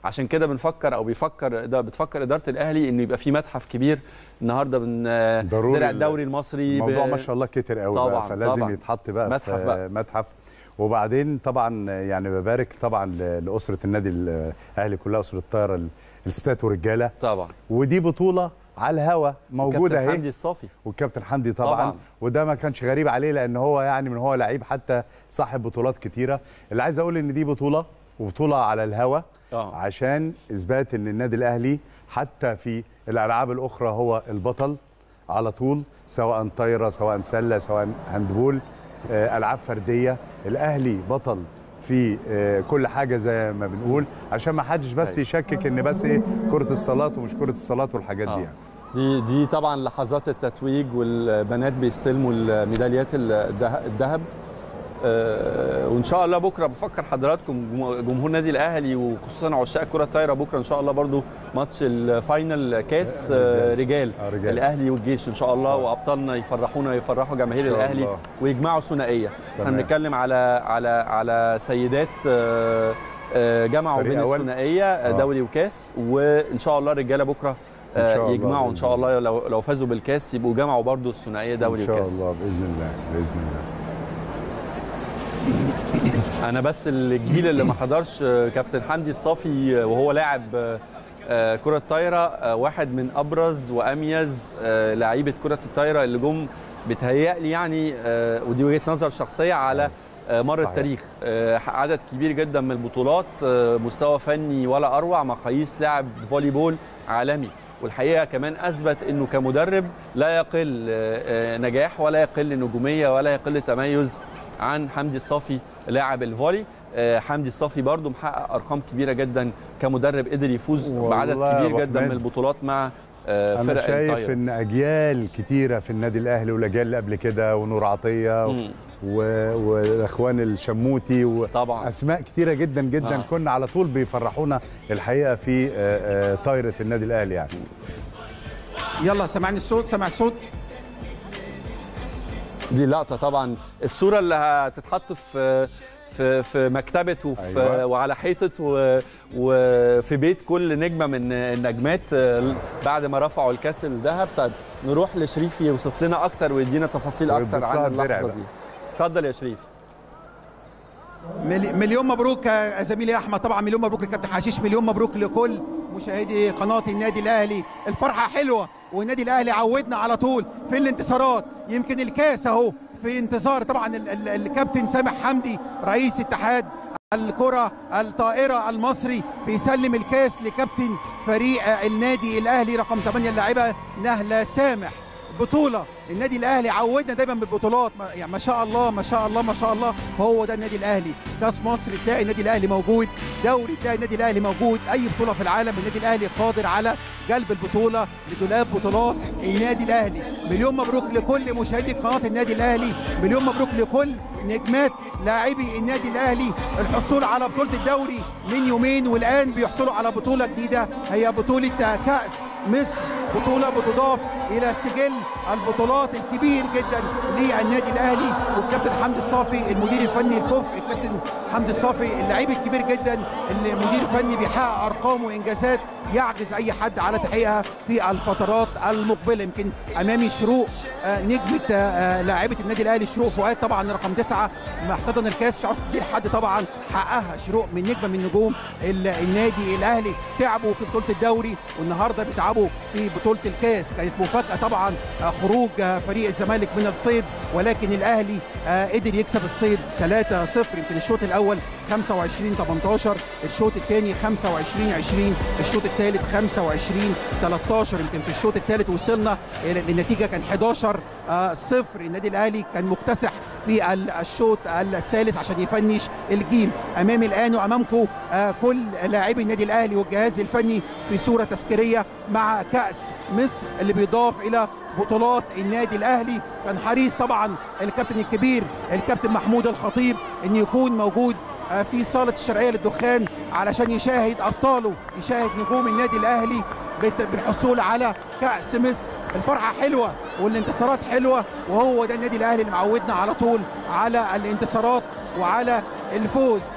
عشان كده بنفكر او بيفكر ده بتفكر اداره الاهلي انه يبقى في متحف كبير النهارده من آه، ضروري درع الدوري المصري الموضوع ب- ما شاء الله كتر قوي طبعاً، بقى فلازم طبعاً. يتحط بقى متحف في بقى. متحف وبعدين طبعا يعني ببارك طبعا ل- لاسره النادي الاهلي كلها اسره الطايره ال- الستات والرجاله طبعا ودي بطوله على الهوا موجوده كابتن اهي حمدي الصافي والكابتن حمدي طبعا, طبعاً. طبعا وده ما كانش غريب عليه لان هو يعني من هو لعيب حتى صاحب بطولات كتيره اللي عايز اقول ان دي بطوله وبطوله على الهوا اه عشان اثبات ان النادي الاهلي حتى في الالعاب الاخرى هو البطل على طول سواء طايره سواء سله سواء هاندبول آه، العاب فرديه الاهلي بطل في آه، كل حاجه زي ما بنقول عشان ما حدش بس أيوة. يشكك ان بس ايه كره الصالات ومش كره الصالات والحاجات دي آه. يعني دي دي طبعا لحظات التتويج والبنات بيستلموا الميداليات الذه- الذهب آه، وان شاء الله بكره بفكر حضراتكم جم- جمهور النادي الاهلي وخصوصا عشاق كره الطايره بكره ان شاء الله برضو ماتش الفاينل كاس آه، رجال آه، رجال. الاهلي والجيش ان شاء الله آه. وابطالنا يفرحونا ويفرحوا جماهير إن شاء الاهلي الله. ويجمعوا ثنائيه احنا تمام. بنتكلم على على على سيدات آه، آه، جمعوا فريق بين أول. الثنائيه آه، آه. دوري وكاس وان شاء الله الرجاله بكره إن شاء آه، الله يجمعوا ان بإذن شاء الله لو لو فازوا بالكاس يبقوا جمعوا برضو الثنائيه دوري ان شاء وكاس الله باذن الله باذن الله انا بس الجيل اللي ما حضرش آه، كابتن حمدي الصافي آه، وهو لاعب آه، آه، كرة طايرة آه، واحد من أبرز وأميز آه، لعيبة كرة الطايرة اللي جم بتهيألي يعني آه، ودي وجهة نظر شخصية على آه، مر صحيح. التاريخ آه، عدد كبير جدا من البطولات آه، مستوى فني ولا أروع مقاييس لاعب فولي بول عالمي والحقيقه كمان اثبت انه كمدرب لا يقل آه، آه، نجاح ولا يقل نجوميه ولا يقل تميز عن حمدي الصافي لاعب الفولي آه، حمدي الصافي برضو محقق ارقام كبيره جدا كمدرب قدر يفوز بعدد والله يا كبير أبو جدا من حميد. البطولات مع آه، انا فرق شايف الطايرة. ان اجيال كتيره في النادي الاهلي والاجيال اللي قبل كده ونور عطيه مم. و... والاخوان الشموتي و... طبعا اسماء كتيره جدا جدا آه. آه. كنا على طول بيفرحونا الحقيقه في آه، آه، طايره النادي الاهلي يعني يلا سامعني الصوت سامع الصوت دي لقطه طبعا الصوره اللي هتتحط في في في مكتبه وفي أيوة. أيوة. وعلى حيطه و- وفي بيت كل نجمه من النجمات آه، بعد ما رفعوا الكاس الذهب طيب نروح لشريف يوصف لنا اكتر ويدينا تفاصيل اكتر ويضيف عن لها الدرع اللحظه بقى. دي اتفضل يا شريف ملي- مليون مبروك يا زميلي احمد طبعا مليون مبروك لكابتن حشيش مليون مبروك لكل مشاهدي قناه النادي الاهلي الفرحه حلوه والنادي الاهلي عودنا على طول في الانتصارات يمكن الكاس اهو في انتظار طبعا ال- ال- الكابتن سامح حمدي رئيس اتحاد الكرة الطائرة المصري بيسلم الكاس لكابتن فريق النادي الأهلي رقم 8 اللاعبة نهلة سامح بطولة النادي الأهلي عودنا دايما بالبطولات ما- يعني ما شاء الله ما شاء الله ما شاء الله هو ده النادي الأهلي كاس مصر تلاقي النادي الأهلي موجود دوري تلاقي النادي الأهلي موجود أي بطولة في العالم النادي الأهلي قادر على جلب البطولة لدولاب بطولات النادي الأهلي مليون مبروك لكل مشاهدي قناة النادي الأهلي مليون مبروك لكل نجمات لاعبي النادي الاهلي الحصول على بطوله الدوري من يومين والان بيحصلوا على بطوله جديده هي بطوله كاس مصر بطوله بتضاف الى سجل البطولات الكبير جدا للنادي الاهلي والكابتن حمدي الصافي المدير الفني الكفء الكابتن حمدي الصافي اللعيب الكبير جدا اللي مدير فني بيحقق ارقام وانجازات يعجز اي حد على تحقيقها في الفترات المقبله يمكن امامي شروق آه، نجمه آه، آه، لاعبه النادي الاهلي شروق فؤاد طبعا رقم تسعه محتضن الكاس مش عاوز تدي لحد طبعا حققها شروق من نجمه من نجوم ال- النادي الاهلي تعبوا في بطوله الدوري والنهارده بيتعبوا في بطوله الكاس كانت مفاجاه طبعا آه، خروج آه، فريق الزمالك من الصيد ولكن الاهلي آه، قدر يكسب الصيد 3-0 يمكن الشوط الاول 25 18 الشوط الثاني 25 20 الشوط الثالث 25 13 يمكن في الشوط الثالث وصلنا إلى النتيجه كان 11 آه، صفر النادي الاهلي كان مكتسح في ال- الشوط الثالث عشان يفنش الجيم امامي الان وامامكم آه، كل لاعبي النادي الاهلي والجهاز الفني في صوره تذكاريه مع كاس مصر اللي بيضاف الى بطولات النادي الاهلي كان حريص طبعا الكابتن الكبير الكابتن محمود الخطيب ان يكون موجود آه، في صاله الشرقيه للدخان علشان يشاهد ابطاله يشاهد نجوم النادي الاهلي بت- بالحصول على كاس مصر الفرحه حلوه والانتصارات حلوه وهو ده النادي الاهلي اللي معودنا على طول على الانتصارات وعلى الفوز